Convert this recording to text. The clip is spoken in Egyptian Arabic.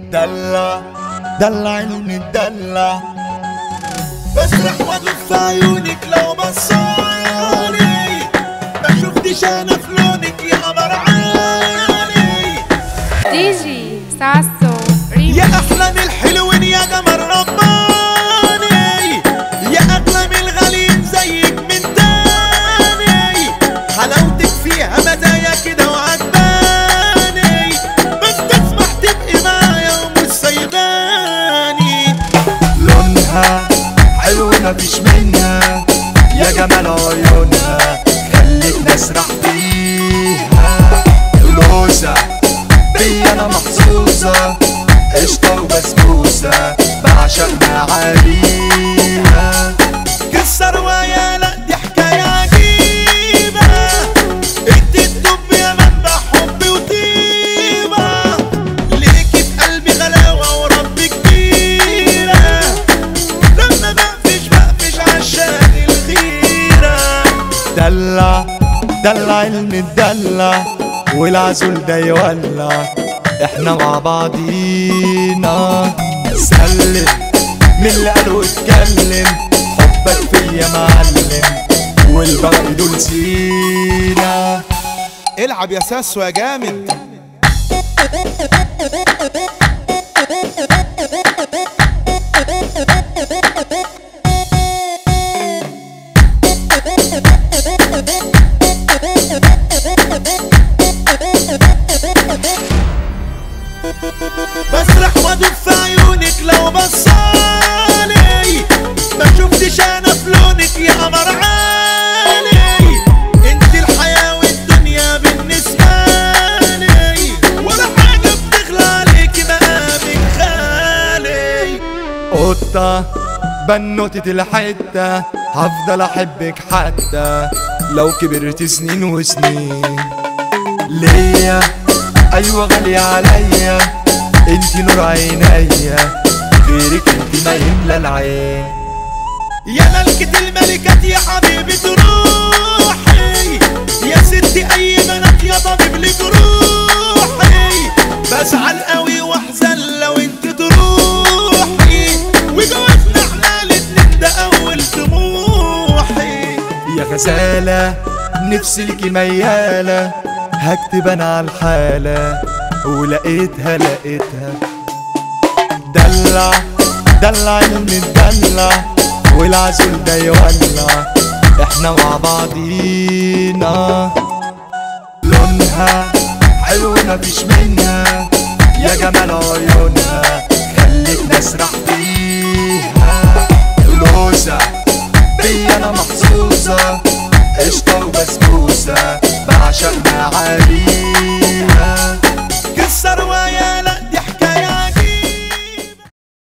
دلع دلعيني الدلع بسرح وادف عيونك لو بصاني ما شفتش انا في لونك يا قمر عيني دي جي ساسو يا احلى من الحلوين يا قمر رباني يا اغلى من الغاليين زيك من تاني حلاوتك فيها مزايا كده وعجباني بس تسمح تبقي معايا ومش سايباني لونها حلو مفيش منها يا جمال عيونها خلتني اسرح فيها لوزة بيا انا محظوظة قشطة وبسبوسة بعشق معاليها كسر ويا لا دي حكاية عجيبة انت الدب يا منبع حب وطيبة ليكي في قلبي غلاوة ورب كبيرة لما بقفش بقفش عشان الغيرة دلع دلع المدلع والعسول ده يولع احنا مع بعضينا سلم من اللي قال واتكلم حبك فيا معلم والباقي دول سينا العب يا ساسو يا جامد بسرح وادف في عيونك لو بصالي ما شفتش انا في لونك يا قمر عالي انت الحياة والدنيا بالنسبة لي ولا حاجة بتغلى عليك مقامك خالي قطة بنوتة الحتة هفضل احبك حتى لو كبرت سنين وسنين ليا ايوه غالية عليا انت نور عينيا غيرك انت ما يملى العين يا ملكة الملكات يا حبيبة روحي يا ستي اي بنات يا طبيب لجروحي بزعل قوي واحزن لو انت تروحي وجوازنا احنا الاتنين ده اول طموحي يا غزالة نفسي ليكي ميالة هكتب انا على الحالة ولقيتها لقيتها دلع دلع المدلع والعسول ده يولع احنا مع بعضينا لونها حلو مفيش منها يا جمال عيونها خلتني اسرح فيها لوزة بيا انا محظوظة قشطة وبسبوسة بعشق